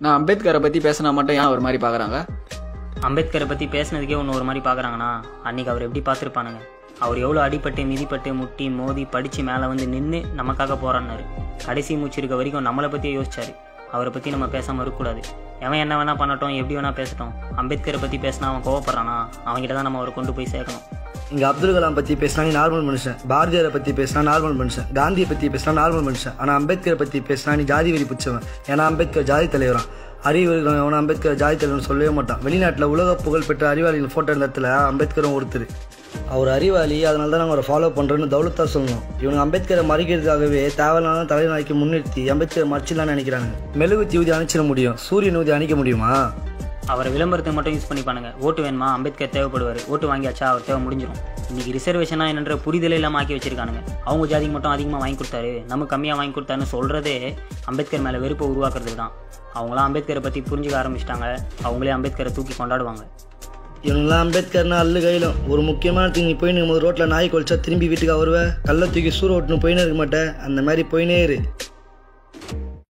நான் அம்பேத்கரை பற்றி பேசினா மட்டும் ஏன் ஒரு மாதிரி பார்க்குறாங்க அம்பேத்கரை பற்றி பேசுனதுக்கே ஒன்று ஒரு மாதிரி பார்க்குறாங்கன்னா அன்னைக்கு அவர் எப்படி பார்த்துருப்பானுங்க அவர் எவ்வளோ அடிபட்டு மிதிப்பட்டு முட்டி மோதி படித்து மேலே வந்து நின்று நமக்காக போராடினாரு கடைசி மூச்சு இருக்க வரைக்கும் நம்மளை பற்றியே யோசிச்சாரு அவரை பற்றி நம்ம பேசாமல் இருக்கக்கூடாது எவன் என்ன வேணால் பண்ணட்டும் எப்படி வேணால் பேசட்டும் அம்பேத்கரை பற்றி பேசினா அவன் கோவப்படுறானா அவன்கிட்ட தான் நம்ம அவரை கொண்டு போய் சேர்க்கணும் இங்கே அப்துல் கலாம் பற்றி பேசினா நீ நார்மல் மனுஷன் பாரதியாரை பற்றி பேசினா நார்மல் மனுஷன் காந்தியை பற்றி பேசினா நார்மல் மனுஷன் ஆனால் அம்பேத்கரை பற்றி பேசினா நீ ஜாதி வெறி பிடிச்சவன் ஏன்னா அம்பேத்கர் ஜாதி தலைவரான் அறிவு இருக்கிறவன் எவனும் அம்பேத்கர் ஜாதி தலைவர்னு சொல்லவே மாட்டான் வெளிநாட்டில் உலக புகழ்பெற்ற அறிவாளிகள் ஃபோட்டோ இருந்த இடத்துல அம்பேத்கரும் ஒருத்தர் அவர் அறிவாளி அதனால தான் நாங்கள் அவரை ஃபாலோ பண்ணுறோன்னு தௌலத்தா சொல்லணும் இவங்க அம்பேத்கரை மறிக்கிறதுக்காகவே தேவையில்லாத தலைநாய்க்கு முன்னிறுத்தி அம்பேத்கரை மறைச்சிடலாம்னு நினைக்கிறாங்க மெழுகுத்தி ஊதி அணைச்சிட முடியும் சூரியன் ஊதி அணைக்க முடியுமா அவரை விளம்பரத்துக்கு மட்டும் யூஸ் பண்ணிப்பானுங்க ஓட்டு வேணுமா அம்பேத்கர் தேவைப்படுவார் ஓட்டு வாங்கியாச்சா அவர் தேவை முடிஞ்சிடும் இன்னைக்கு ரிசர்வேஷனா என்னன்ற புரிதலே இல்லாமல் ஆக்கி வச்சிருக்கானுங்க அவங்க ஜாதிக்கு மட்டும் அதிகமாக வாங்கி கொடுத்தாரு நம்ம கம்மியாக வாங்கி கொடுத்தாருன்னு சொல்கிறதே அம்பேத்கர் மேலே வெறுப்பை உருவாக்குறதுக்கு தான் அவங்களாம் அம்பேத்கரை பற்றி புரிஞ்சுக்க ஆரம்பிச்சிட்டாங்க அவங்களே அம்பேத்கரை தூக்கி கொண்டாடுவாங்க இவங்களாம் அம்பேத்கர்னா அல்லு கையிலும் ஒரு முக்கியமான இடத்துக்கு நீ போயின்னு ரோட்டில் நாய் கொலிச்சா திரும்பி வீட்டுக்கு வருவ கல்லை தூக்கி சூற ஓட்டுன்னு போயினே இருக்க மாட்டேன் அந்த மாதிரி போயினே இரு